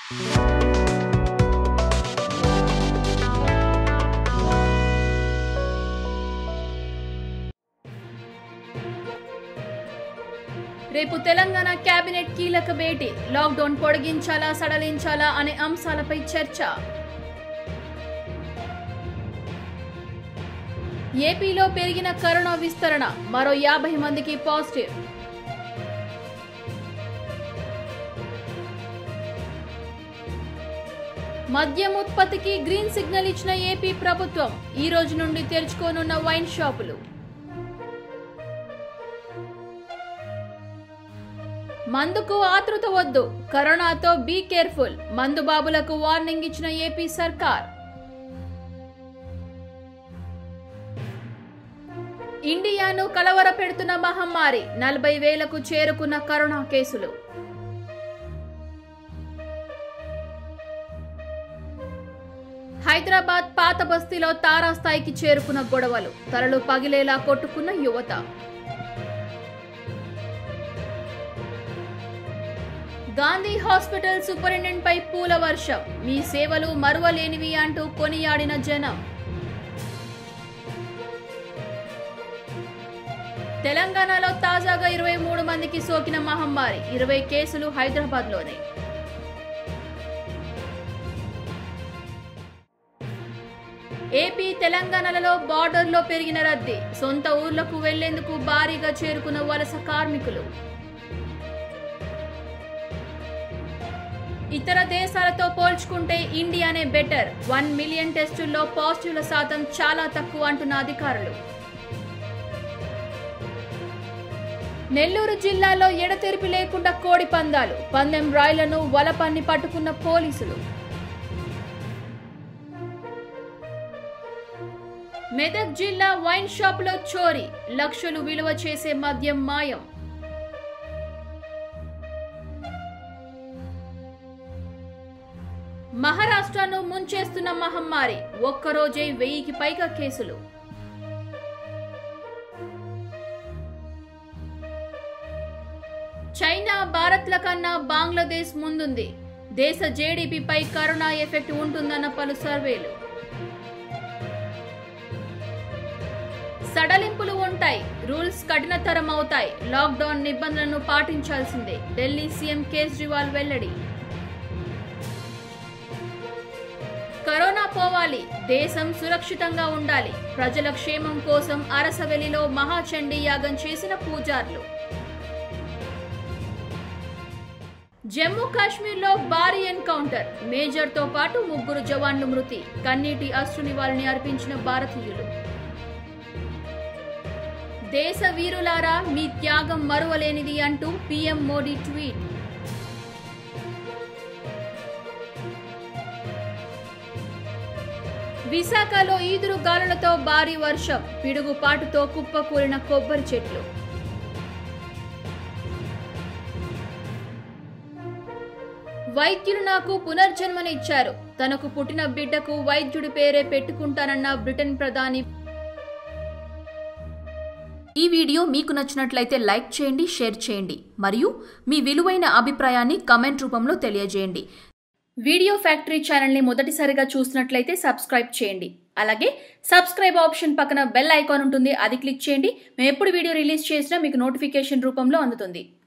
రేపు తెలంగాణ కేబినెట్ కీలక భేటీ లాక్డౌన్ పొడిగించాలా సడలించాలా అనే అంశాలపై చర్చ ఏపీలో పెరిగిన కరోనా విస్తరణ మరో యాభై మందికి పాజిటివ్ మద్యం ఉత్పత్తికి గ్రీన్ సిగ్నల్ ఇచ్చిన ఏపీ ప్రభుత్వం ఈ రోజు నుండి తెరుచుకోనున్న వైన్ షాపులు మందుకు ఆతృత వద్దు కరోనాతో బీ కేర్ఫుల్ మందు బాబులకు వార్నింగ్ ఇచ్చిన ఏపీ సర్కార్ ఇండియాను కలవర పెడుతున్న మహమ్మారి నలభై వేలకు చేరుకున్న కరోనా కేసులు హైదరాబాద్ పాత బస్తీలో తారాస్థాయికి చేరుకున్న గొడవలు తలలు పగిలేలా కొట్టుకున్న యువత గాంధీ హాస్పిటల్ సూపరింటెండెంట్ పై పూల వర్షం మీ సేవలు మరువలేనివి అంటూ కొనియాడిన జనం తెలంగాణలో తాజాగా ఇరవై మూడు మందికి సోకిన మహమ్మారి ఇరవై కేసులు హైదరాబాద్లోనే ఏపీ తెలంగాణలలో బార్డర్లో పెరిగిన రద్దీ సొంత ఊర్లకు వెళ్లేందుకు భారీగా చేరుకున్న వలస కార్మికులు ఇతర దేశాలతో పోల్చుకుంటే ఇండియానే బెటర్ వన్ మిలియన్ టెస్టుల్లో పాజిటివ్ల శాతం చాలా తక్కువ అంటున్న అధికారులు నెల్లూరు జిల్లాలో ఎడతెరిపి లేకుండా కోడి పందాలు పందెం రాయిలను వలపన్ని పట్టుకున్న పోలీసులు మెదక్ జిల్లా వైన్ షాపులో చోరీ లక్షలు విలువ చేసే మద్యం మాయం మహారాష్ట్రను ముంచేస్తున్న మహమ్మారి ఒక్కరోజే వెయ్యికి పైగా కేసులు చైనా భారత్ల కన్నా బంగ్లాదేశ్ ముందుంది దేశ జేడీపీపై కరోనా ఎఫెక్ట్ ఉంటుందన్న పలు సర్వేలు సడలింపులు ఉంటాయి రూల్స్ కఠినతరం అవుతాయి లాక్డౌన్ నిబంధనలను పాటించాల్సిందే ఢిల్లీ సీఎం కేజ్రీవాల్ వెల్లడి కరోనా పోవాలి దేశం సురక్షితంగా ఉండాలి ప్రజల క్షేమం కోసం అరసవెలిలో మహాచండీ యాగం చేసిన పూజార్లు జమ్మూ కాశ్మీర్లో భారీ ఎన్కౌంటర్ మేజర్తో పాటు ముగ్గురు జవాన్లు మృతి కన్నీటి అశ్రునివాళిని అర్పించిన భారతీయులు దేశ వీరులారా మీ త్యాగం మరువలేనిది అంటూ పీఎం మోడీ ట్వీట్ విశాఖలో ఈదురు గాలులతో భారీ వర్షం పిడుగుపాటుతో కుప్పకూలిన కొబ్బరి చెట్లు వైద్యులు నాకు పునర్జన్మనిచ్చారు తనకు పుట్టిన బిడ్డకు వైద్యుడి పేరే పెట్టుకుంటానన్న బ్రిటన్ ప్రధాని ఈ వీడియో మీకు నచ్చినట్లయితే లైక్ చేయండి షేర్ చేయండి మరియు మీ విలువైన అభిప్రాయాన్ని కమెంట్ రూపంలో తెలియజేయండి వీడియో ఫ్యాక్టరీ ఛానల్ని మొదటిసారిగా చూసినట్లయితే సబ్స్క్రైబ్ చేయండి అలాగే సబ్స్క్రైబ్ ఆప్షన్ పక్కన బెల్ ఐకాన్ ఉంటుంది అది క్లిక్ చేయండి మేము ఎప్పుడు వీడియో రిలీజ్ చేసినా మీకు నోటిఫికేషన్ రూపంలో అందుతుంది